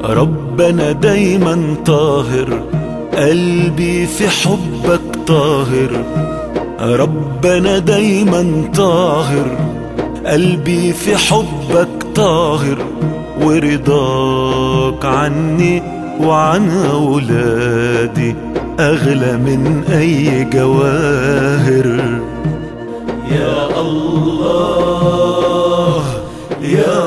ربنا دايما طاهر قلبي في حبك طاهر ربنا دايما طاهر قلبي في حبك طاهر ورضاك عني وعن أولادي أغلى من أي جواهر يا الله يا